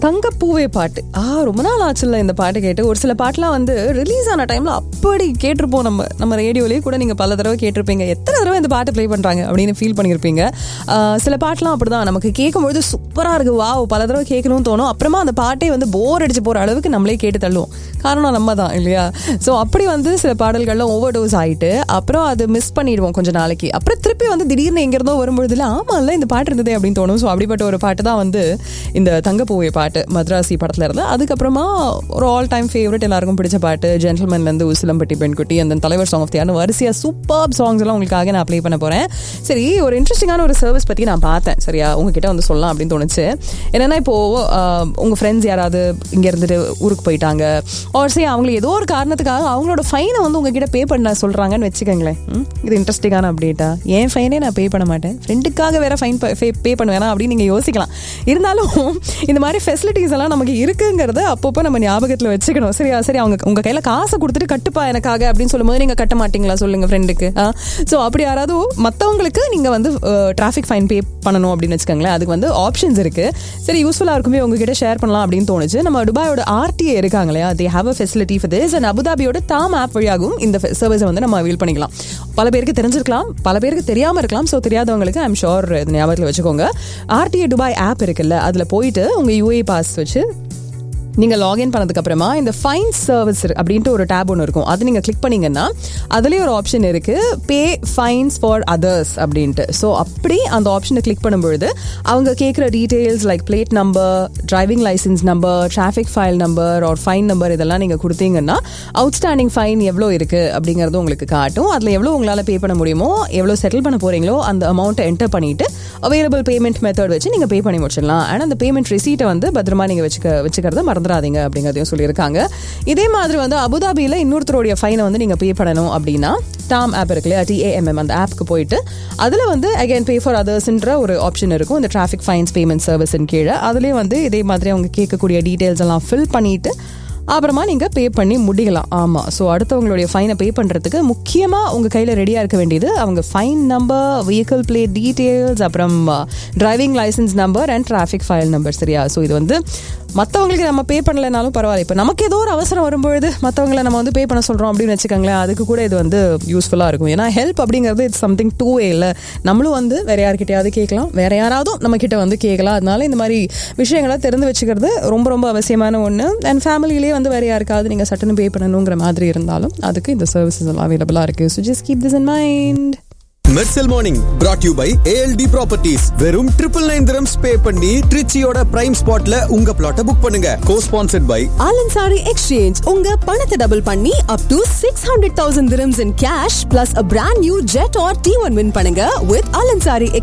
தங்கப்பூவே பாட்டு ஆ ரொம்ப நாள் ஆச்சுல்ல இந்த பாட்டு கேட்டு ஒரு சில பாட்டுலாம் வந்து ரிலீஸ் ஆன டைம்ல அப்படி கேட்டிருப்போம் நம்ம நம்ம ரேடியோலேயே கூட நீங்க பல தடவை கேட்டிருப்பீங்க எத்தனை தடவை இந்த பாட்டு ப்ளே பண்றாங்க அப்படின்னு ஃபீல் பண்ணியிருப்பீங்க ஆ, சில பாட்டுலாம் அப்படிதான் நமக்கு கேட்கும்பொழுது சூப்பரா இருக்கு வாவ் பல தடவை கேட்கணும்னு தோணும் அப்புறமா அந்த பாட்டே வந்து போர் அடிச்சு போற அளவுக்கு நம்மளே கேட்டு தள்ளுவோம் காரணம் நம்ம தான் இல்லையா ஸோ அப்படி வந்து சில பாடல்கள்லாம் ஓவர் டோஸ் ஆயிட்டு அப்புறம் அது மிஸ் பண்ணிடுவோம் கொஞ்ச நாளைக்கு அப்புறம் திருப்பி வந்து திடீர்னு எங்கிருந்தோ வரும்பொழுதுல ஆமா இல்ல இந்த பாட்டு இருந்ததே அப்படின்னு தோணும் ஸோ அப்படிப்பட்ட ஒரு பாட்டு தான் வந்து இந்த தங்கப்பூவை பாட்டு மദ്രാசி படத்துல இருந்து அதுக்கப்புறமா ஒரு ஆல் டைம் ஃபேவரட் எல்லாருக்கும் பிடிச்ச பாட்டு ஜென்டில்மேன்ல இருந்து உசிலம்பட்டி பெண்குட்டி அந்த தலைவர் சாங் ஆஃப் தியான வரிசையா சூப்பர் சாங்ஸ் எல்லாம் உங்களுக்காக நான் ப்ளே பண்ண போறேன் சரி ஒரு இன்ட்ரெஸ்டிங்கான ஒரு சர்வீஸ் பத்தி நான் பார்த்தேன் சரியா உங்ககிட்ட வந்து சொல்லலாம் அப்படின்னு தோணுச்சு என்னன்னா இப்போ ஆஹ், உங்க ஃப்ரெண்ட்ஸ் யாராவது இங்க இருந்துட்டு ஊருக்கு போயிட்டாங்க ஆர் சே அவங்களுக்கு ஏதோ ஒரு காரணத்துக்காக அவங்களோட ஃபைனை வந்து உங்ககிட்ட பே பண்ண சொல்றாங்கன்னு வச்சுக்கோங்களேன் ம், இது இன்ட்ரெஸ்டிங்கான அப்டேட்டா என் ஃபைனே நான் பே பண்ண மாட்டேன் ஃப்ரெண்டுக்காக வேற ஃபைன் பே பண்ணுவேனா அப்படின்னு நீங்க யோசிக்கலாம் இருந்தாலும் இந்த மாதிரி ஃபெசிலிட்டிஸ் எல்லாம் நமக்கு இருக்குங்கிறத அப்பப்போ நம்ம ஞாபகத்தில் வச்சுக்கணும் சரியா சரி அவங்க உங்க கையில காசை கொடுத்துட்டு கட்டுப்பா எனக்காக அப்படின்னு சொல்லும்போது நீங்க கட்ட மாட்டீங்களா சொல்லுங்க ஃப்ரெண்டுக்கு ஸோ அப்படி யாராவது மற்றவங்களுக்கு நீங்க வந்து டிராஃபிக் ஃபைன் பே பண்ணணும் அப்படின்னு வச்சுக்கோங்களேன் அதுக்கு வந்து ஆப்ஷன்ஸ் இருக்கு சரி யூஸ்ஃபுல்லாக இருக்குமே உங்ககிட்ட ஷேர் பண்ணலாம் அப்படின்னு தோணுச்சு நம்ம துபாயோட ஆர்டிஏ இருக்காங்க இல்லையா they have a facility for this and அபுதாபியோட தாம் ஆப் வழியாகவும் இந்த சர்வீஸை வந்து நம்ம அவைல் பண்ணிக்கலாம் பல பேருக்கு தெரிஞ்சிருக்கலாம் பல பேருக்கு தெரியாம இருக்கலாம் ஸோ தெரியாதவங்களுக்கு ஐம் ஷோர் இது ஞாபகத்தில் வச்சுக்கோங்க ஆர்டிஏ துபாய் ஆப் இருக்குல்ல அதில் போயிட்டு உங்க யூஏ பாஸ் வச்சு நீங்க லாகின் பண்ணதுக்கு அப்புறமா இந்த ஃபைன் சர்வீஸ் அப்படின்ட்டு ஒரு டேப் ஒன்று இருக்கும் அது நீங்க கிளிக் பண்ணீங்கன்னா அதுலயே ஒரு ஆப்ஷன் இருக்கு பே ஃபைன்ஸ் ஃபார் அதர்ஸ் அப்படின்ட்டு ஸோ அப்படி அந்த ஆப்ஷனை கிளிக் பண்ணும்பொழுது அவங்க கேட்குற details like plate number driving license number traffic file number ஒரு ஃபைன் நம்பர் இதெல்லாம் நீங்க கொடுத்தீங்கன்னா அவுட்ஸ்டாண்டிங் ஃபைன் எவ்வளோ இருக்கு அப்படிங்கறது உங்களுக்கு காட்டும் அதுல எவ்வளோ உங்களால பே பண்ண முடியுமோ எவ்வளோ செட்டில் பண்ண போறீங்களோ அந்த அமௌண்ட்டை என்டர் பண்ணிட்டு அவைலபிள் பேமெண்ட் மெத்தட் வச்சு நீங்க பே பண்ணி முடிச்சிடலாம் அண்ட் அந்த பேமெண்ட் ரிசீட்டை வந்து பத்திரமா நீங்க வச்சுக்க வச்சுக்கிறத மறந்துடாதீங்க அப்படிங்கிறதையும் சொல்லியிருக்காங்க இதே மாதிரி வந்து அபுதாபியில் இன்னொருத்தருடைய ஃபைனை வந்து நீங்க பே பண்ணணும் அப்படின்னா டாம் ஆப் இருக்கு இல்லையா டிஏஎம்எம் அந்த ஆப்க்கு போயிட்டு அதில் வந்து அகைன் பே ஃபார் அதர்ஸ்ன்ற ஒரு ஆப்ஷன் இருக்கும் இந்த டிராஃபிக் ஃபைன்ஸ் பேமெண்ட் சர்வீஸின் கீழே அதுலேயே வந்து இதே மாதிரி அவங்க கேட்கக்கூடிய டீட்டெயில்ஸ் எல்லாம் ஃபில் பண்ணிட்டு அப்புறமா நீங்க பே பண்ணி முடிக்கலாம் ஆமா ஸோ அடுத்தவங்களுடைய ஃபைனை பே பண்றதுக்கு முக்கியமா உங்க கையில ரெடியா இருக்க வேண்டியது அவங்க fine number vehicle plate details அப்புறம் driving license number and traffic file number சரியா ஸோ இது வந்து மற்றவங்களுக்கு நம்ம பே பண்ணலைனாலும் பரவாயில்ல இப்போ நமக்கு ஏதோ ஒரு அவசரம் வரும்பொழுது மற்றவங்களை நம்ம வந்து பே பண்ண சொல்றோம் அப்படின்னு வச்சுக்கோங்களேன் அதுக்கு கூட இது வந்து யூஸ்ஃபுல்லா இருக்கும் ஏன்னா ஹெல்ப் அப்படிங்கிறது இட்ஸ் சம்திங் டூ வே இல்லை நம்மளும் வந்து வேற யார்கிட்டயாவது கேட்கலாம் வேற யாராவதும் நம்ம கிட்ட வந்து கேட்கலாம் அதனால இந்த மாதிரி விஷயங்களை தெரிந்து வச்சுக்கிறது ரொம்ப ரொம்ப அவசியமான ஒன்று அண்ட் ஃபேமிலியிலேயே வந்து வேற யாருக்காவது நீங்க சட்டுன்னு பே பண்ணணுங்கிற மாதிரி இருந்தாலும் அதுக்கு இந்த சர்வீசஸ் எல்லாம் அவைலபிளா இருக்கு so just keep this in mind Mersal morning brought you by ALT properties வெறும் ட்ரிபிள் நைன் திரம்ஸ் பே பண்ணி ட்ரிச்சியோட பிரைம் ஸ்பாட்ல உங்க பிளாட்டை புக் பண்ணுங்க co sponsored by Al Ansari exchange உங்க பணத்தை டபுள் பண்ணி up to six hundred thousand dirhams in cash plus a brand new Jetour T one win பண்ணுங்க வித் ஆலன்சாரி